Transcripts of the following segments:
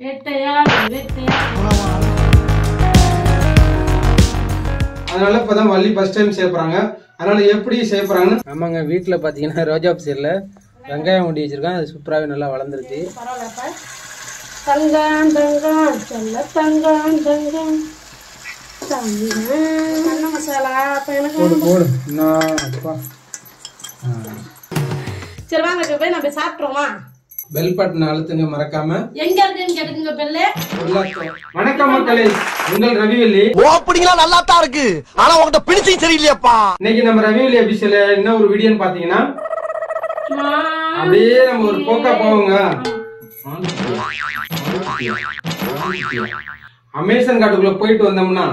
வேட்டையாடு வேட்டையாடு அதனால இப்பதான் Valli first time சேர்ப்பறாங்க அதனால எப்படி சேர்ப்பறாங்கன்னு ஆமாங்க வீட்டில் பார்த்தீங்கன்னா ரோஜா சைடில் வெங்காயம் ஒட்டி வச்சிருக்கேன் அது சூப்பராகவே நல்லா வளர்ந்துருச்சு பரவாயில்லப்பா தங்கம் தங்கம் சொல்ல தங்கம் தங்கம் தங்கம் என்ன மசாலா அப்ப எனக்கு போடு போடு இன்னும் அப்பா சரி வாங்க இப்ப போய் நம்ம சாப்பிட்ருவோமா பெல் பட்டன் அழுத்துங்க மறக்காம எங்க இருக்குன்னு கேட்டுக்குங்க பெல்லு வணக்கம் மக்களே உங்கள் ரவிவல்லி ஓப்பனிங்லாம் நல்லா தான் இருக்கு ஆனா உங்ககிட்ட பிடிச்சும் சரியில்லையாப்பா இன்னைக்கு நம்ம ரவிவல்லி எபிசோட்ல என்ன ஒரு வீடியோன்னு பாத்தீங்கன்னா அப்படியே நம்ம ஒரு போக்கா போவோங்க அமேசான் காட்டுக்குள்ள போயிட்டு வந்தோம்னா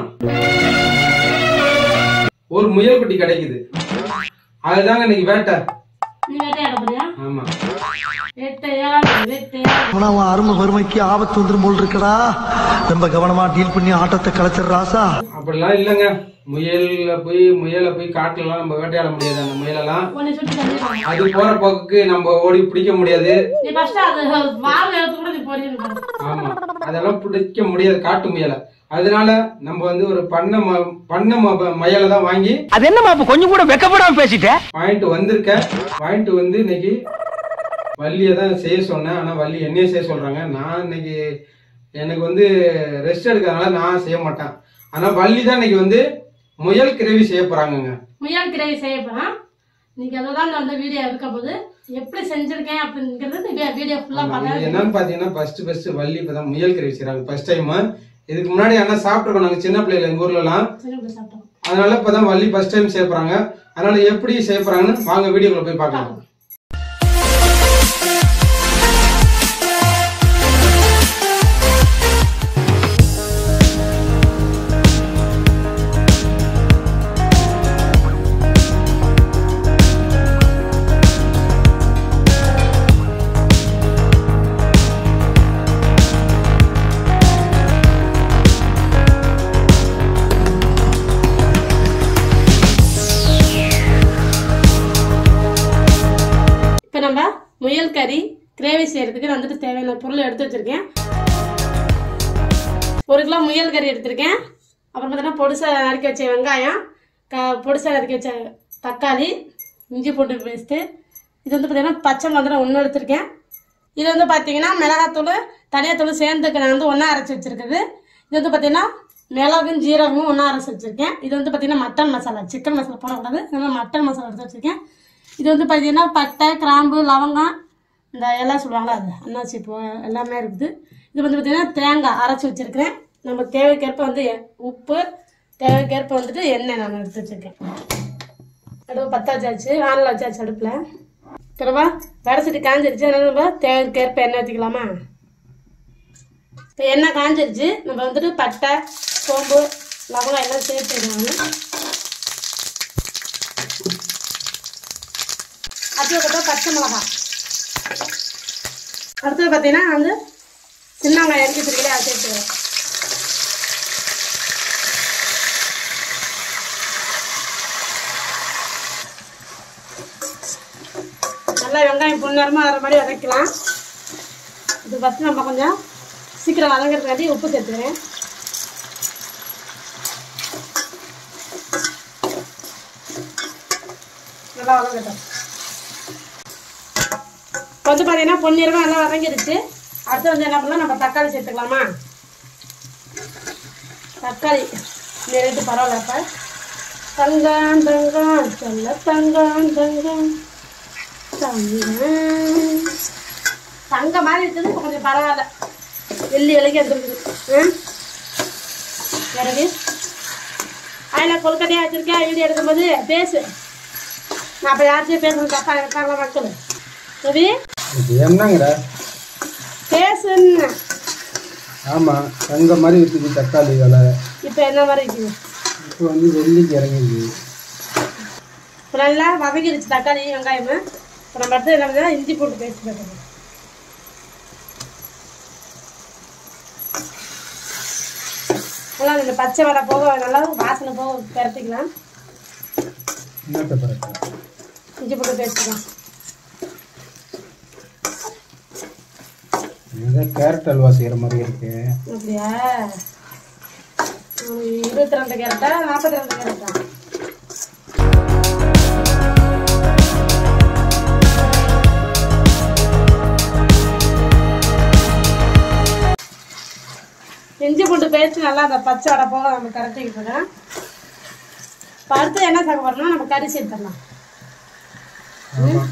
ஒரு முயல் குட்டி கிடைக்குது அதுதாங்க இன்னைக்கு வேட்டை நீ வேட்டையாட போறியா ஆமா வேட்டையாடு வேட்டையாடு ஆனா அவன் அருமை வறுமைக்கு ஆபத்து வந்துரும் போல் இருக்கடா ரொம்ப கவனமா டீல் பண்ணி ஆட்டத்தை கலைச்சிடுறாசா ராசா அப்படிலாம் இல்லைங்க முயல்ல போய் முயலை போய் காட்டுலலாம் நம்ம வேட்டையாட முடியாது அந்த முயலெல்லாம் உன்னை சுட்டு தந்துடுறேன் அது போற போக்குக்கு நம்ம ஓடி பிடிக்க முடியாது நீ ஃபர்ஸ்ட் அது வாழை எடுத்து கூட நீ போறீங்க ஆமா அதெல்லாம் பிடிக்க முடியாது காட்டு முயலை அதனால நம்ம வந்து ஒரு பண்ண ம- பண்ண ம- முயலை தான் வாங்கி அது என்னமா இப்ப கொஞ்சம் கூட வெக்கப்படாம பேசிட்ட வாங்கிட்டு வந்திருக்கேன் வாங்கிட்டு வந்து இன்னைக்கு வள்ளியை தான் செய்ய சொன்னேன் ஆனா வள்ளி என்னைய செய்ய சொல்றாங்க நான் இன்னைக்கு எனக்கு வந்து ரெஸ்ட் எடுக்கிறதுனால நான் செய்ய மாட்டேன் ஆனா வள்ளி தான் இன்னைக்கு வந்து முயல் கிரேவி செய்ய போறாங்கங்க முயல் கிரேவி செய்ய போறேன் இன்னைக்கு அதுதான் அந்த வீடியோ இருக்க போது எப்படி செஞ்சிருக்கேன் அப்படிங்கிறது நீங்க வீடியோ ஃபுல்லா ஆமா, இது பார்க்கலாம் என்னன்னு பாத்தீங்கன்னா ஃபர்ஸ்ட் ஃபர்ஸ்ட் வள்ளி இப்பதான் முயல் கறி செய்றாங்க ஃபர்ஸ்ட் டைம் இதுக்கு முன்னாடி ஆனா சாப்பிட்டுருக்கோம் நாங்க சின்ன பிள்ளைல எங்க ஊர்ல எல்லாம் சரி இப்படி சாப்பிட்டோம் அதனால இப்பதான் வள்ளி ஃபர்ஸ்ட் டைம் செய்யப்படுறாங்க அதனால எப்படி செய்யப்படுறாங்கன்னு வாங்க வீடியோக்குள்ள போய் பார்க்கலாம் இப்போ நம்ம முயல் கறி கிரேவி செய்யறதுக்கு வந்துட்டு தேவையான பொருள் எடுத்து வச்சிருக்கேன் ஒரு கிலோ முயல் கறி எடுத்திருக்கேன் அப்புறம் பார்த்தீங்கன்னா பொடிசா நறுக்கி வச்ச வெங்காயம் க பொடிசா நறுக்கி வச்ச தக்காளி இஞ்சி பூண்டு பேஸ்ட்டு இது வந்து பார்த்தீங்கன்னா பச்சை மதுரம் ஒன்று எடுத்திருக்கேன் இது வந்து பார்த்தீங்கன்னா மிளகாத்தூள் தனியாத்தூள் சேர்ந்துக்கு நான் வந்து ஒன்றா அரைச்சி வச்சிருக்குது இது வந்து பார்த்தீங்கன்னா மிளகும் ஜீரகமும் ஒன்றா அரைச்சி வச்சிருக்கேன் இது வந்து பார்த்தீங்கன்னா மட்டன் மசாலா சிக்கன் மசாலா போடக்கூடாது அதனால மட்டன் மசாலா எடுத்து வச்சிருக்கேன் இது வந்து பார்த்தீங்கன்னா பட்டை கிராம்பு லவங்கம் இந்த எல்லாம் சொல்லுவாங்களா அது அன்னாச்சி பூ எல்லாமே இருக்குது இது வந்து பார்த்தீங்கன்னா தேங்காய் அரைச்சி வச்சிருக்கிறேன் நம்ம தேவைக்கேற்ப வந்து எ- உப்பு தேவைக்கேற்ப வந்துட்டு எண்ணெய் நான் எடுத்து வச்சிருக்கேன் அடுப்பு பற்ற வச்சாச்சு வானல் வச்சாச்சு அடுப்பில் திரும்ப வடை சட்டி காஞ்சிருச்சு அதனால நம்ம தேவைக்கேற்ப எண்ணெய் ஊற்றிக்கலாமா இப்போ எண்ணெய் காஞ்சிருச்சு நம்ம வந்துட்டு பட்டை சோம்பு லவங்கம் எல்லாம் சேர்த்துடுவாங்க அதுக்கப்புறம் பச்சை மிளகாய் அடுத்தது பார்த்தீங்கன்னா வந்து சின்ன வெங்காயம் இறக்கி வச்சிருக்கீங்களே அதை சேர்த்துக்கிறேன் நல்லா வெங்காயம் பொன்னரமாக வர மாதிரி வதக்கலாம் இது ஃபஸ்ட்டு நம்ம கொஞ்சம் சீக்கிரம் வதங்கிறதுக்காண்டி உப்பு சேர்த்துக்கிறேன் நல்லா வதங்கட்டும் இப்போ வந்து பார்த்தீங்கன்னா பொன்னிறமாக நல்லா வதங்கிடுச்சு அடுத்து வந்து என்ன பண்ணலாம் நம்ம தக்காளி சேர்த்துக்கலாமா தக்காளி இந்த ரேட்டு பரவாயில்ல அப்போ தங்கம் தங்கம் சொல்ல தங்கம் தங்கம் தங்கம் தங்க மாதிரி இருக்குது இப்போ கொஞ்சம் பரவாயில்ல வெள்ளி விலைக்கு வந்துருக்குது பிறகு அதில் கொல்கட்டையாக வச்சிருக்கேன் வீடியோ எடுக்கும்போது பேசு நான் அப்போ யார்கிட்டயும் பேசணும் தப்பா இருக்காங்களா மக்கள் ரவி இது என்னங்கடா பேசுன்னு ஆமா தங்க மாதிரி இருக்குது தக்காளி விலை இப்போ என்ன மாதிரி இருக்குது இப்போ வந்து வெள்ளிக்கு இறங்கிருக்கு இப்போ நல்லா வதங்கிடுச்சு தக்காளி வெங்காயமு இப்போ நம்ம அடுத்து என்ன பண்ணுறோம் இஞ்சி போட்டு பேஸ்ட் பண்ணுறோம் நல்லா இந்த பச்சை வடை போக நல்லா வாசனை போக பரட்டிக்கலாம் என்னத்த பிறகு இஞ்சி போட்டு பேஸ்ட் தான் ஏதோ கேரட் அல்வா செய்யற மாதிரி இருக்கு அப்படியா ம், இருபத்தி ரெண்டு கேரட்டா நாற்பத்தி ரெண்டு கேரட்டா இஞ்சி பூண்டு பேஸ்ட் நல்லா அந்த பச்சை வடை போக நம்ம கரைச்சிக்கிட்டு இருக்கோம் இப்போ அடுத்து என்ன சேர்க்க போறோம்னா நம்ம கறி சேர்த்துடலாம் ஆமா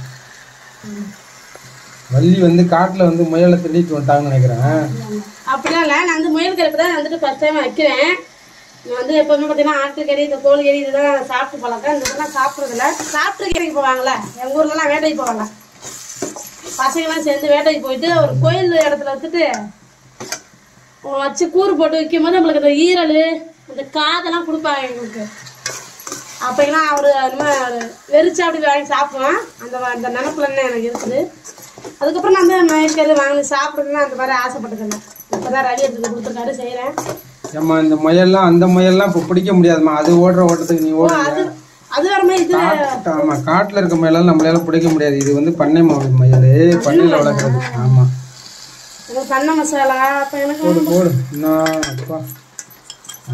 வள்ளி வந்து காட்டுல வந்து முயலை திண்டிட்டு வந்துட்டாங்கன்னு நினைக்கிறேன் அப்படிலாம் இல்லை நான் வந்து முயல் கறிக்கு தான் வந்துட்டு ஃபஸ்ட் டைம் வைக்கிறேன் நான் வந்து எப்போவுமே பார்த்தீங்கன்னா ஆட்டுக்கறி இந்த கோழி கறி இதெல்லாம் சாப்பிட்டு பழக்கம் இந்த இதெல்லாம் சாப்பிட்றதில்ல சாப்பிட்டு கறிக்கு போவாங்கல்ல எங்கள் ஊர்லலாம் வேட்டைக்கு போவாங்க பசங்களாம் சேர்ந்து வேட்டைக்கு போயிட்டு ஒரு கோயில் இடத்துல வச்சுட்டு வச்சு கூறு போட்டு வைக்கும் போது நம்மளுக்கு அந்த ஈரல் அந்த காதெல்லாம் கொடுப்பாங்க எங்களுக்கு அப்போலாம் அவர் அது வெறிச்சு அப்படி வாங்கி சாப்பிடுவேன் அந்த அந்த நினப்புல என்ன எனக்கு இருக்குது அதுக்கப்புறம் நான் வந்து மயக்கறி வாங்கி சாப்பிடணும்னு அந்த மாதிரி ஆசைப்பட்டதில்லை இப்போ தான் ரவி எடுத்து கொடுத்துருக்காரு செய்கிறேன் ஏம்மா இந்த முயல்லாம் அந்த முயல்லாம் இப்போ பிடிக்க முடியாதும்மா அது ஓடுற ஓட்டத்துக்கு நீ ஓடுங்க அது அது வேற மாதிரி இது காட்டு- ஆமா காட்டுல இருக்க முயலாம் நம்மளால பிடிக்க முடியாது இது வந்து பண்ணை மா- முயல் பண்ணையில வளர்க்குறது ஆமா இது பண்ண மசாலா அப்போ எனக்கு போடு போடு இன்னும் அப்பா ஆ.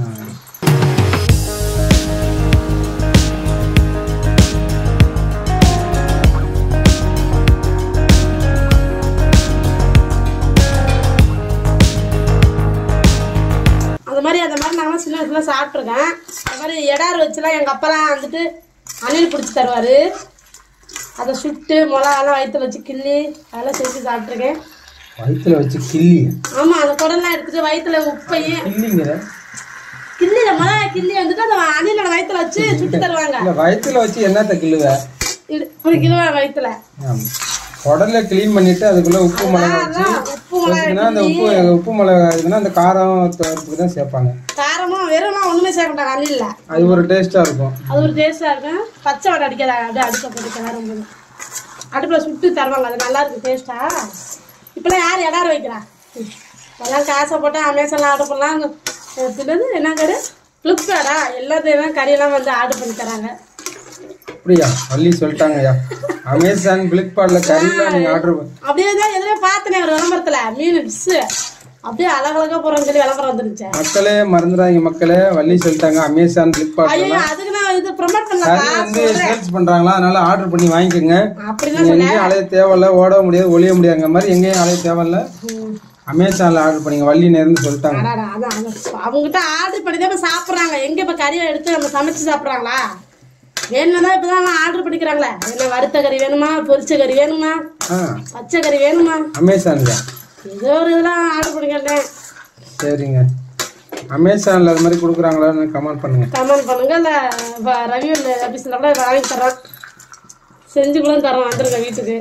அந்த மாதிரி அந்த மாதிரி நாங்களும் சின்ன வயசுல சாப்பிட்ருக்கேன் அந்த மாதிரி எடார் வச்சுலாம் எங்கள் அப்பெல்லாம் வந்துட்டு அணில் பிடிச்சி தருவார் அதை சுட்டு மிளகாலாம் வயிற்றுல வச்சு கிள்ளி அதெல்லாம் செஞ்சு சாப்பிட்ருக்கேன் வயித்துல வச்சு கிள்ளி ஆமாம் அந்த குடல்லாம் எடுத்துட்டு வயிற்றுல உப்பையும் கிள்ளிங்கிற கிள்ளில மிளகா கிள்ளி வந்துட்டு அந்த அணிலோட வயிற்றுல வச்சு சுட்டு தருவாங்க இல்ல வயித்துல வச்சு என்னத்த கிள்ளுவ இது ஒரு கிலோ வயிற்றுல ஆமா குடல்ல க்ளீன் பண்ணிட்டு அதுக்குள்ள உப்பு மிளகா வச்சு உப்பு மிளகா வச்சுக்கினா அந்த உப்பு உப்பு மிளகா இதுனா அந்த காரம் தோப்புக்கு தான் சேர்ப்பாங்க காரமும் வெறும்லாம் ஒன்றுமே சேர்க்க மாட்டாங்க அணிலில் அது ஒரு டேஸ்டா இருக்கும் அது ஒரு டேஸ்ட்டாக இருக்கும் பச்சை வடை அடிக்காத அப்படியே அடுப்பை போட்டு கிளறும் போது அடுப்பில் சுட்டு தருவாங்க அது நல்லா இருக்கு டேஸ்ட்டா இப்போலாம் யார் இடார வைக்கிறா ம். எல்லாம் காசை போட்டு அமேசானில் ஆர்டர் பண்ணலாம் என்னது என்ன கடை ஃப்ளிப்கார்டா எல்லாத்தையும் கறியெல்லாம் வந்து ஆர்டர் பண்ணி தராங்க அப்படியா வள்ளி சொல்லிட்டாங்கய்யா அமேசான் பிளிப்கார்ட்ல கறிலாம் நீங்க ஆர்டர் அப்படியே தான் எதுலேயே பார்த்தனே ஒரு விளம்பரத்தில் மீன் ஃபிஷ்ஷு அப்படியே அழகழகா போகிறோம்னு சொல்லி விளம்பரம் வந்துருச்சு மக்களே மறந்துடாதீங்க மக்களே வள்ளி சொல்லிட்டாங்க அமேசான் பிளிப்கார்ட்ல ஐயோ அதுக்கு நான் இது ப்ரொமோட் கறி பண்ணலாம் வந்து சேல்ஸ் பண்றாங்களா அதனால ஆர்டர் பண்ணி வாங்கிக்கோங்க அப்படிலாம் நீங்க எங்கேயும் அலைய தேவையில்ல ஓட முடியாது ஒளிய முடியாதுங்க மாதிரி எங்கேயும் அலைய தேவையில்ல அமேசான்ல ஆர்டர் பண்ணீங்க வள்ளி நேர்ந்து சொல்லிட்டாங்க அடாடா, அதான், அதான். அவங்ககிட்ட ஆர்டர் பண்ணி தான் இப்ப சாப்பிட்றாங்க எங்க இப்ப கறியை எடுத்து நம்ம சமைச்சு சாப்பிட்றாங்களா வேணும்னா இப்பதான் ஆர்டர் பண்ணிக்கிறாங்களே என்ன வறுத்த கறி வேணுமா பொரிச்ச கறி வேணுமா ஆ பச்சை கறி வேணுமா அமேசான்ல ஏதோ ஒரு இதெல்லாம் ஆர்டர் பண்ணிக்கிறேன் சரிங்க அமேசான்ல அது மாதிரி கொடுக்குறாங்களான்னு கமெண்ட் பண்ணுங்க கமெண்ட் பண்ணுங்க இல்ல இப்ப ரவி ஆஃபீஸில் கூட வாங்கி தரோம் செஞ்சு கூட தரோம் வந்துருங்க வீட்டுக்கு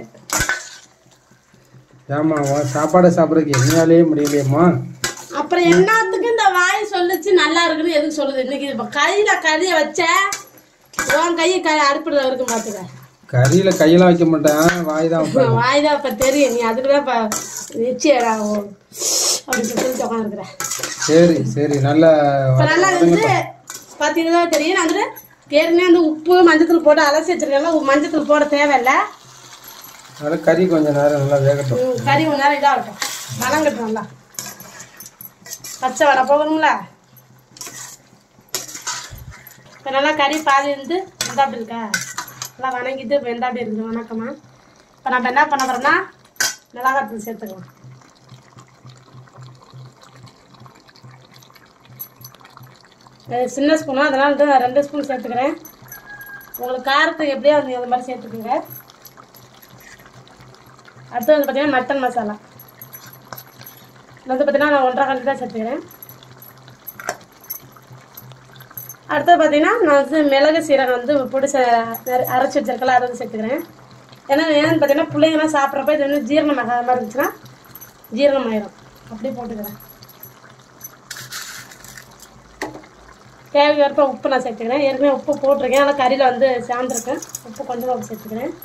ஏமா உன் சாப்பாடை சாப்பிட்றதுக்கு என்னாலேயே முடியலையேம்மா அப்புறம் என்னத்துக்கு இந்த வாய் சொல்லுச்சு நல்லா இருக்குன்னு எதுக்கு சொல்லுது இன்னைக்கு இப்ப கையில கறியை வச்ச உன் கையை க அடுப்பில் இருக்கும் பாத்துக்க கறியில கையெல்லாம் வைக்க மாட்டேன் வாய் தான் வைப்பேன். வாய்தான் இப்ப தெரியும் நீ அதுக்கு தான் இப்ப நிச்சயம் அப்படின்னு சொல்லி உட்காந்துருக்குற சரி சரி நல்ல இப்ப நல்லா வந்து பாத்தீங்கன்னா தெரியும் நான் வந்து ஏற்கனவே வந்து உப்பு மஞ்சத்தூள் போட்டு அலசி வச்சிருக்கேன் மஞ்சத்தூள் போட தேவையில்லை அதனால கறி கொஞ்சம் நேரம் நல்லா வேகட்டும் ம், கறி கொஞ்ச நேரம் இதாகட்டும் வணங்கட்டும் நல்லா பச்சை வடை போகணும்ல இப்போ நல்லா கறி பாதி இருந்து வெந்தாப்படி இருக்கா நல்லா வணங்கிட்டு வெந்தாப்படி இருக்குது வணக்கமா இப்போ நம்ம என்ன பண்ண போறோம்னா மிளகாத்தூள் சேர்த்துக்கலாம் இது சின்ன ஸ்பூனா அதனால வந்து நான் ரெண்டு ஸ்பூன் சேர்த்துக்கிறேன் உங்களுக்கு காரத்துக்கு எப்படியோ வந்து அந்த மாதிரி சேர்த்துக்கோங்க அடுத்து வந்து பார்த்தீங்கன்னா மட்டன் மசாலா இது வந்து பார்த்தீங்கன்னா நான் ஒன்றரை கண்டு தான் சேர்த்துக்கிறேன் அடுத்தது பார்த்தீங்கன்னா நான் வந்து மிளகு சீரகம் வந்து பிடிச்ச அரைச்சி வச்சிருக்கல அதை வந்து சேர்த்துக்கிறேன் ஏன்னா ஏன்னு பார்த்தீங்கன்னா பிள்ளைங்கலாம் சாப்பிட்றப்ப இது வந்து ஜீரணம் ஆகாத மாதிரி இருந்துச்சுன்னா ஜீரணம் ஆயிரும் அப்படியே போட்டுக்கிறேன் தேவையேற்ப உப்பு நான் சேர்த்துக்கிறேன் ஏற்கனவே உப்பு போட்டிருக்கேன் ஆனால் கறியில் வந்து சேர்ந்துருக்கேன் உப்பு கொஞ்சமாக உப்பு சேர்த்துக்கிறேன்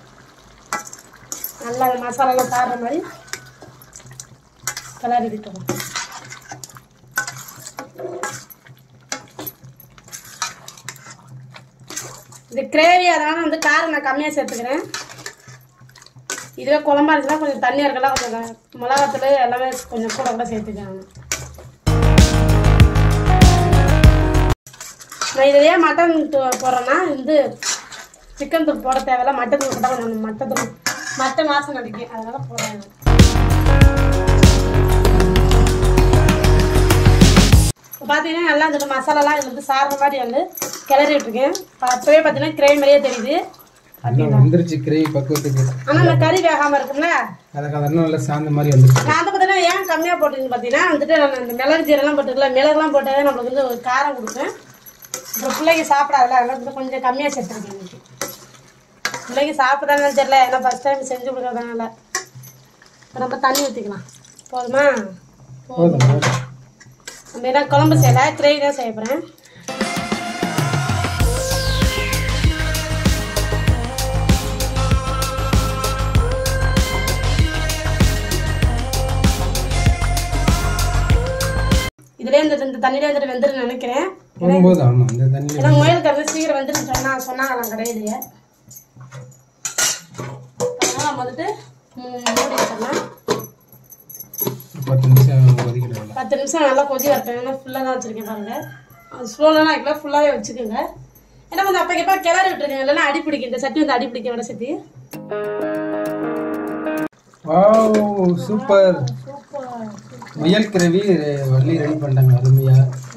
நல்லா அந்த மசாலாலாம் சாடுற மாதிரி கிளறி விட்டுருவோம் இது கிரேவி அதனால வந்து காரம் நான் கம்மியாக சேர்த்துக்கிறேன் இதுவே குழம்பா இருந்துச்சுன்னா கொஞ்சம் தண்ணியாக இருக்கலாம் கொஞ்சம் மிளகாத்தூள் எல்லாமே கொஞ்சம் கூட கூட சேர்த்துக்காங்க நான் இதில் ஏன் மட்டன் தூ- போடுறேன்னா வந்து சிக்கன் தூள் போட தேவையில்ல மட்டன் தூள் போட்டால் கொஞ்சம் மட்டன் தூள் மட்டன் வாசனை அடிக்கும் அதனால போடுறேன் இப்போ பார்த்தீங்கன்னா நல்லா இந்த மசாலாலாம் இது வந்து சாப்பிட்ற மாதிரி வந்து கிளறி விட்டுருக்கேன் ப- அப்பவே பார்த்தீங்கன்னா கிரேவி மாதிரியே தெரியுது இன்னும் வந்துருச்சு கிரேவி பக்குவத்துக்கு ஆனால் அந்த கறி வேகாமல் இருக்கும்ல அதுக்கு அதெல்லாம் நல்லா சாந்த மாதிரி வந்துருச்சு நான் அதை பார்த்தீங்கன்னா ஏன் கம்மியாக போட்டுருங்க பார்த்தீங்கன்னா வந்துட்டு நான் இந்த மிளகு ஜீரெல்லாம் போட்டுக்கல மிளகுலாம் போட்டாலே நம்மளுக்கு வந்து ஒரு காரம் கொடுக்கும் அப்புறம் பிள்ளைங்க சாப்பிடாதுல அதனால வந்து கொஞ்சம் கம்மியாக சேர்த்துருக்கேன் இன்னைக்கு பிள்ளைங்க சாப்பிட்றாங்கன்னு தெரியல ஏன்னா ஃபஸ்ட் டைம் செஞ்சு கொடுக்கறதுனால இப்போ நம்ம தண்ணி ஊற்றிக்கலாம் போதுமா போதும் போதும். நம்ம என்ன குழம்பு செய்யல கிரேவி தான் செய்ய போகிறேன் இதுலேயே இந்த இந்த தண்ணியிலே வந்துட்டு வெந்துருன்னு நினைக்கிறேன் போதும் போதும் ஆமா இந்த தண்ணியில ஏன்னா முயல் கறந்து சீக்கிரம் வந்துருன்னு சொன்னா சொன்னாங்களாம் கடையிலேயே அதனால நம்ம வந்துட்டு ம், மூடி வச்சிடலாம் ஒரு பத்து நிமிஷம் ஒதுக்கிடுவோம் பத்து நிமிஷம் நல்லா கொதி வரட்டும் ஏன்னா ஃபுல்லாக தான் வச்சுருக்கேன் பாருங்க அது ஸ்லோலாம் வைக்கல ஃபுல்லாகவே வச்சுக்கோங்க ஏன்னா கொஞ்சம் அப்போ கேப்பா கிளறி விட்டுருக்கேன் இல்லைன்னா அடி பிடிக்கும் இந்த சட்டி வந்து அடி பிடிக்கும் விட சட்டி வாவ் சூப்பர் சூப்பர் முயல் கிரவி வள்ளி ரெடி பண்ணிட்டாங்க அருமையா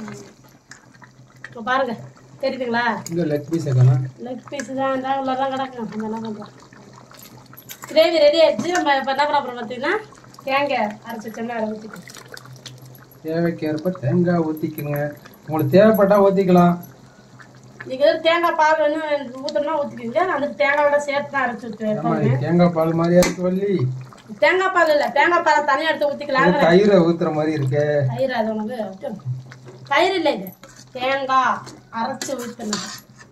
இப்போ பாருங்க தெரியுதுங்களா இங்க லெக் பீஸ் காணும் லெக் பீஸ் தான் இருந்தால் உள்ள தான் கிடக்கும் அதெல்லாம் பண்ணுறோம் கிரேவி ரெடி ஆயிடுச்சு நம்ம இப்போ என்ன பண்ண போகிறோம் பார்த்தீங்கன்னா தேங்காய் அரைச்சி வச்சோம்னா அதை ஊற்றிக்கலாம் தேவைக்கேற்ப தேங்காய் ஊத்திக்கங்க உங்களுக்கு தேவைப்பட்டா ஊத்திக்கலாம் நீங்கள் எதுவும் தேங்காய் பால் வேணும் ஊற்றணும்னா ஊற்றிக்கிங்க அந்த தேங்காயோட சேர்த்து தான் அரைச்சி ஊற்றுவேன் ஆமா இது தேங்காய் பால் மாதிரியா இருக்கு வள்ளி தேங்காய் பால் இல்லை தேங்காய் பாலை தனியாக எடுத்து ஊற்றிக்கலாம் இது தயிரை ஊத்துற மாதிரி இருக்கு தயிர் அது உனக்கு தயிர் இல்லை இது தேங்காய் அரைச்சி ஊற்றணும்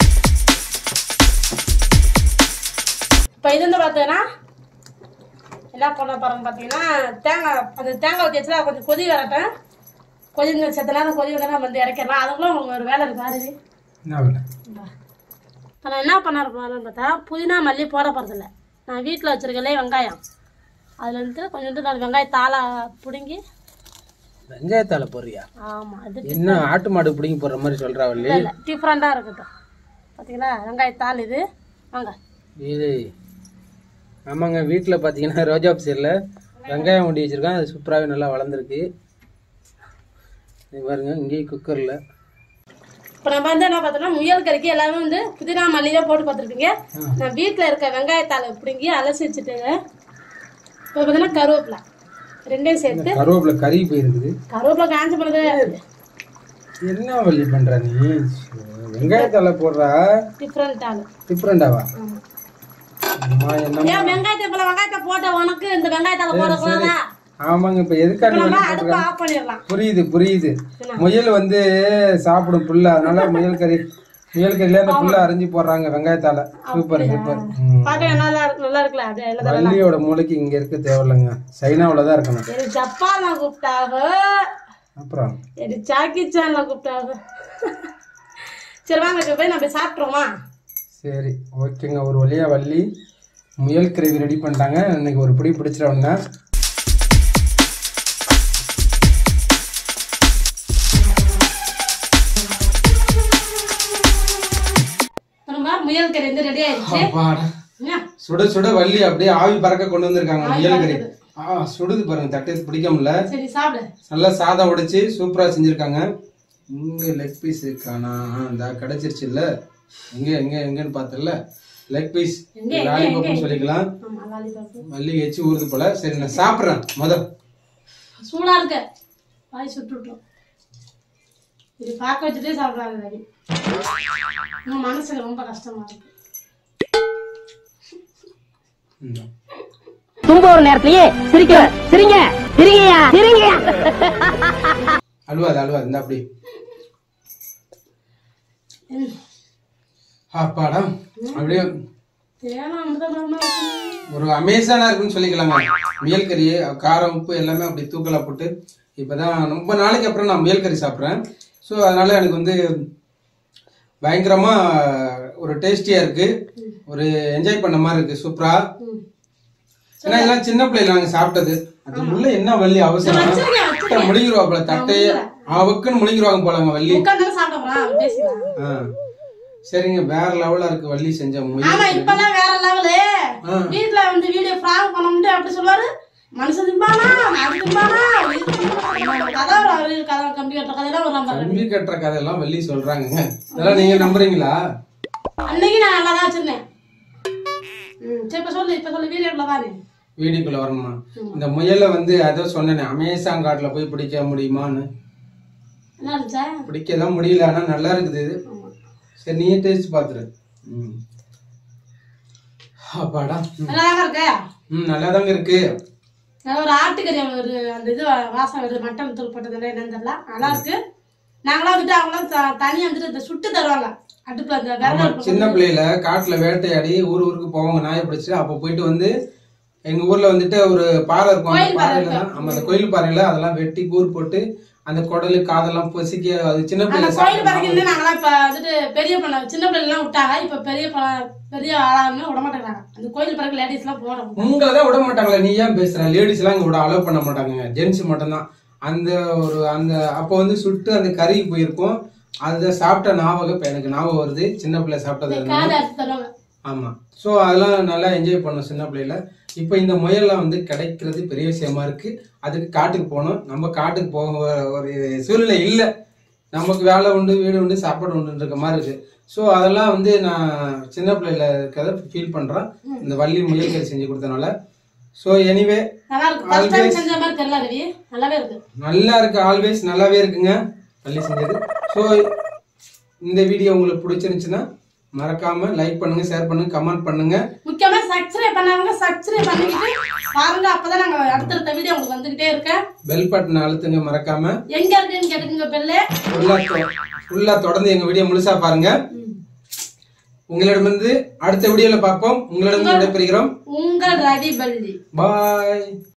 இப்போ இது வந்து பார்த்தீங்கன்னா என்ன பண்ண போகிறோம் பார்த்தீங்கன்னா தேங்காய் அந்த தேங்காய் ஊற்றி வச்சுல கொஞ்சம் கொதி வரட்டும் கொதி செத்த நேரம் கொதி வந்தால் நம்ம வந்து இறக்கிடலாம் அதுக்குள்ள உங்களுக்கு ஒரு வேலை இருக்கு ஆறு என்ன வேலை இப்போ நான் என்ன பண்ண போகிறேன்னு பார்த்தா புதினா மல்லி போட போகிறதில்ல நான் வீட்டில் வச்சுருக்கலே வெங்காயம் அதில் வந்து கொஞ்சோண்டு நான் வெங்காயம் தாளை பிடுங்கி வெங்காயத்தால போறியா ஆமாம் அது என்ன ஆட்டு மாடு பிடிங்கி போடுற மாதிரி சொல்றா வள்ளி இல்லை இல்லை டிஃப்ரெண்ட்டாக இருக்கட்டும் பார்த்தீங்களா வெங்காயத்தாள் இது வாங்க இது ஆமாங்க வீட்டில் பார்த்தீங்கன்னா ரோஜா சைடில் வெங்காயம் ஒண்டி வச்சிருக்கேன் அது சூப்பராகவே நல்லா வளர்ந்துருக்கு இது பாருங்க இங்கேயும் குக்கரில் இப்போ நம்ம வந்து என்ன பார்த்தோம்னா முயல் கறிக்கு எல்லாமே வந்து புதினா மல்லி தான் போட்டு பார்த்துருப்பீங்க நான் வீட்டில் இருக்க வெங்காயத்தாளை பிடுங்கி அலசி வச்சுட்டு இப்போ பார்த்தீங்கன்னா கருவேப்பிலை ரெண்டையும் சேர்த்து கருவேப்பிலை கறி போயிருக்குது கருவேப்பிலை காஞ்ச போனது என்ன வள்ளி பண்ற நீ வெங்காயத்தால போடுறா டிஃப்ரெண்ட் ஆளு டிஃப்ரெண்டாவா ஆமாம் அம்மா என்ன ஏன் வெங்காயத்தை போல வெங்காயத்தை போட்ட உனக்கு இந்த வெங்காயத்தால போடக்கூடாதா ஆமாங்க இப்ப எதுக்காண்டி நம்ம வள்ளி அடுப்பை ஆஃப் பண்ணிடலாம் புரியுது புரியுது முயல் வந்து சாப்பிடும் புல்ல அதனால முயல் கறி முயல் கறியில அந்த புல்ல அரைஞ்சு போடுறாங்க வெங்காயத்தால சூப்பர் சூப்பர் ம். பார்க்க நல்லா இருக்கு நல்லா இருக்குல்ல அது எல்லாம் வள்ளியோட மூளைக்கு இங்க இருக்க தேவையில்லைங்க சைனாவுல தான் இருக்கணும் எனக்கு ஜப்பான்ல கூப்பிட்டாக அப்புறம் எனக்கு ஜாக்கி சான்ல கூப்பிட்டாக சரி வாங்க இப்ப போய் நம்ம சாப்பிட்ருவோமா சரி ஓகேங்க ஒரு வழியா வள்ளி முயல் கிரேவி ரெடி பண்ணிட்டாங்க இன்னைக்கு ஒரு பிடி பிடிச்சிட வந்தேன் நம்ம முயல் கறி வந்து ரெடி ஆயிடுச்சு அப்பாடா. என்ன? சுட சுட வள்ளி அப்படியே ஆவி பறக்க கொண்டு வந்திருக்காங்க முயல் கறி ஆ சுடுது பாருங்க தட்டு பிடிக்க முடியல சரி சாப்பிடு நல்லா சாதம் உடைச்சு சூப்பரா செஞ்சிருக்காங்க இங்க லெக் பீஸ் இருக்கானா இந்த கிடைச்சிருச்சு இல்ல எங்க எங்க எங்கன்னு பார்த்தல லெக் பீஸ் லாலிபப்னு சொல்லிக்கலாம் ஆமா லாலிபாப் மல்லிகை வச்சு ஊறுது போல சரி நான் சாப்பிட்றேன் முத சூடா இருக்கு வாய் சுட்டு விட்டுரும் இது பார்க்க வச்சுட்டே சாப்பிடாது ரவி இன்னும் மனசுக்கு ரொம்ப கஷ்டமா இருக்கு இந்தா. தும்ப ஒரு நேரத்திலேயே சிரிக்க சிரிங்க சிரிங்கயா சிரிங்கயா அழுவாது அழுவாது இந்த அப்படி அப்பாடா அப்படியே தேனா அமிர்தமா ஒரு அமேசானா இருக்குன்னு சொல்லிக்கலாங்க முயல் கறி காரம் உப்பு எல்லாமே அப்படி தூக்கலா போட்டு இப்பதான் ரொம்ப நாளைக்கு அப்புறம் நான் முயல் கறி சாப்பிட்றேன் ஸோ அதனால எனக்கு வந்து பயங்கரமா ஒரு டேஸ்டியா இருக்கு ஒரு என்ஜாய் பண்ண மாதிரி இருக்கு சூப்பரா ஏன்னா இதெல்லாம் சின்ன பிள்ளைல நாங்க சாப்பிட்டது அது உள்ள என்ன வள்ளி அவசரம் வச்சிருக்கேன், வச்சிருக்கேன். முழுங்கிருவாப்புல தட்டையே அவக்குன்னு முழுங்கிருவாங்க போலங்க வள்ளி உட்காந்து சாப்பிட போறான் பேசிக்கலாம் ஆ. சரிங்க வேற லெவலா இருக்கு வள்ளி செஞ்ச ஆமா முயல் இப்பெல்லாம் வேற லெவலு ஆ. வீட்ல வந்து வீடியோ பிராங்க் பண்ண முடியும் அப்படி சொல்லுவாரு மனுஷன் திம்பானா அது திம்பானா இது திம்பானா? கதை வரும் அவரு கதை கம்ப்யூட்டர் கதையெல்லாம் வரும் பாருங்க கம்பி கட்டுற கதையெல்லாம் வள்ளி சொல்றாங்க அதெல்லாம் நீங்க நம்புறீங்களா அன்னைக்கு நான் நல்லா தான் வச்சிருந்தேன் ம் சரி இப்ப சொல்லு இப்ப சொல்லு வீடியோக்குள்ள தானே வீடியோக்குள்ள வரணுமா இந்த முயலை வந்து அதோ சொன்னேனே அமேசான் காட்டுல போய் பிடிக்க முடியுமான்னு என்ன இருந்துச்சா பிடிக்க தான் முடியல ஆனா நல்லா இருக்குது இது சரி நீயே டேஸ்ட் பாத்துரு ம் அப்பாடா ம். நல்லா தாங்க இருக்கு ம் நல்லா தாங்க இருக்கு நல்ல ஒரு ஆட்டுக்கறி ஒரு அந்த இது வாசம் வருது மட்டன் தூள் போட்டதுல என்னன்னு தெரியல நல்லா இருக்கு நாங்களாம் வந்துட்டு அவங்களாம் த- தனியா வந்துட்டு இந்த சுட்டு தருவாங்க அடுப்புல அந்த ஆமா விறகு அடுப்பு சின்ன பிள்ளையில காட்டுல வேட்டையாடி ஊர் ஊருக்கு போவாங்க நாயை பிடிச்சு அப்ப போயிட்டு வந்து எங்க ஊர்ல வந்துட்டு ஒரு பாறை இருக்கும் அந்த கோயில் பாறை பாறையில தான் ஆமா அந்த கோயில் பாறையில அதெல்லாம் வெட்டி கூர் போட்டு அந்த குடலு காதெல்லாம் பொசுக்கி அது சின்ன அந்த பிள்ளைல கோயில் சாப்பிட்ட பறக்கிறது நாங்களாம் இப்ப வந்துட்டு பெரிய பண்ண சின்ன பிள்ளைங்க எல்லாம் விட்டாங்க இப்ப பெரிய ப- பெரிய ஆளாமே விட மாட்டேங்கிறாங்க அந்த கோயில் பறக்க லேடிஸ் எல்லாம் போடணும் உங்களை தான் விட மாட்டாங்களே நீ ஏன் பேசுற லேடிஸ் எல்லாம் இங்க விட அலோவ் பண்ண மாட்டாங்க ஜென்ஸ் மட்டும்தான் அந்த ஒரு அந்த அப்போ வந்து சுட்டு அந்த கறி போயிருக்கும் அதை சாப்பிட்ட ஞாபகம் இப்ப எனக்கு ஞாபகம் வருது சின்ன பிள்ளை சாப்பிட்டது இருந்தா. காதை அறுத்து தருவாங்க ஆமா சோ அதெல்லாம் நல்லா என்ஜாய் பண்ணோம் சின்ன பிள்ளையில இப்போ இந்த முயல்லாம் வந்து கிடைக்கிறது பெரிய விஷயமா இருக்கு அதுக்கு காட்டுக்கு போகணும் நம்ம காட்டுக்கு போக ஒரு- ஒரு சூழ்நிலை இல்லை நமக்கு வேலை உண்டு வீடு உண்டு சாப்பாடு உண்டு இருக்க மாதிரி இருக்கு ஸோ அதெல்லாம் வந்து நான் சின்ன பிள்ளையில இருக்கிறத ஃபீல் பண்றேன் இந்த வள்ளி முயல் கறி செஞ்சு கொடுத்தனால ஸோ எனிவே நல்லா இருக்கு ஃபர்ஸ்ட் டைம் செஞ்ச மாதிரி தெரியல ரவி நல்லாவே இருக்கு நல்லா இருக்கு ஆல்வேஸ் நல்லாவே இருக்குங்க வள்ளி செஞ்சது ஸோ இந்த வீடியோ உங்களுக்கு பிடிச்சிருந்துச்சுன்னா மறக்காம லைக் பண்ணுங்க ஷேர் பண்ணுங்க கமெண்ட் பண்ணுங்க முக்கியமா சப்ஸ்கிரைப் பண்ணாங்க சப்ஸ்கிரைப் பண்ணிக்கிட்டு பாருங்க அப்பதான் நாங்க அடுத்தடுத்த வீடியோ உங்களுக்கு வந்துகிட்டே இருக்கேன் பெல் பட்டன் அழுத்துங்க மறக்காம எங்க இருக்குன்னு கேட்டுக்குங்க பெல்லு ஃபுல்லா தொ- ஃபுல்லா தொடர்ந்து எங்க வீடியோ முழுசா பாருங்க உங்களிடமிருந்து அடுத்த வீடியோல பார்ப்போம் உங்களிடம் விடைபெறுகிறோம் உங்கள் ரவி பள்ளி பாய்